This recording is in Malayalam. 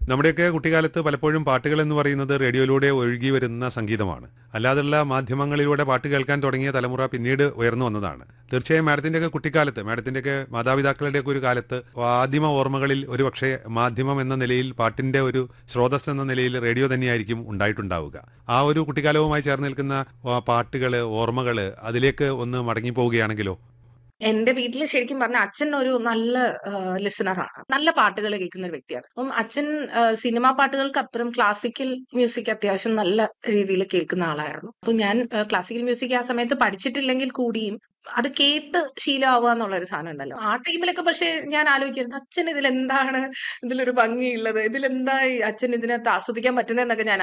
നമ്മുടെയൊക്കെ കുട്ടിക്കാലത്ത് പലപ്പോഴും പാട്ടുകൾ എന്ന് പറയുന്നത് റേഡിയോയിലൂടെ ഒഴുകി വരുന്ന സംഗീതമാണ് അല്ലാതെയുള്ള മാധ്യമങ്ങളിലൂടെ പാട്ട് കേൾക്കാൻ തുടങ്ങിയ തലമുറ പിന്നീട് ഉയർന്നു വന്നതാണ് തീർച്ചയായും മാഡത്തിൻ്റെയൊക്കെ കുട്ടിക്കാലത്ത് മാഡത്തിൻ്റെയൊക്കെ മാതാപിതാക്കളുടെയൊക്കെ ഒരു കാലത്ത് ആദിമ ഓർമ്മകളിൽ ഒരു പക്ഷേ മാധ്യമം എന്ന നിലയിൽ പാട്ടിന്റെ ഒരു സ്രോതസ് എന്ന നിലയിൽ റേഡിയോ തന്നെയായിരിക്കും ഉണ്ടായിട്ടുണ്ടാവുക ആ ഒരു കുട്ടിക്കാലവുമായി ചേർന്ന് നിൽക്കുന്ന പാട്ടുകൾ ഓർമ്മകൾ അതിലേക്ക് ഒന്ന് മടങ്ങി പോവുകയാണെങ്കിലോ എന്റെ വീട്ടിൽ ശരിക്കും പറഞ്ഞ അച്ഛൻ ഒരു നല്ല ലിസണറാണ് നല്ല പാട്ടുകൾ കേൾക്കുന്ന ഒരു വ്യക്തിയാണ് അപ്പം അച്ഛൻ സിനിമാ പാട്ടുകൾക്ക് അപ്പുറം ക്ലാസിക്കൽ മ്യൂസിക് അത്യാവശ്യം നല്ല രീതിയിൽ കേൾക്കുന്ന ആളായിരുന്നു അപ്പൊ ഞാൻ ക്ലാസിക്കൽ മ്യൂസിക് ആ സമയത്ത് പഠിച്ചിട്ടില്ലെങ്കിൽ കൂടിയും അത് കേട്ട് ശീലമാവുക എന്നുള്ള ഒരു സാധനം ഉണ്ടല്ലോ ആ ടൈമിലൊക്കെ പക്ഷെ ഞാൻ ആലോചിക്കുന്നത് അച്ഛൻ ഇതിലെന്താണ് ഇതിലൊരു ഭംഗിയുള്ളത് ഇതിലെന്താ ഈ അച്ഛൻ ഇതിനകത്ത് ആസ്വദിക്കാൻ പറ്റുന്നതെന്നൊക്കെ ഞാൻ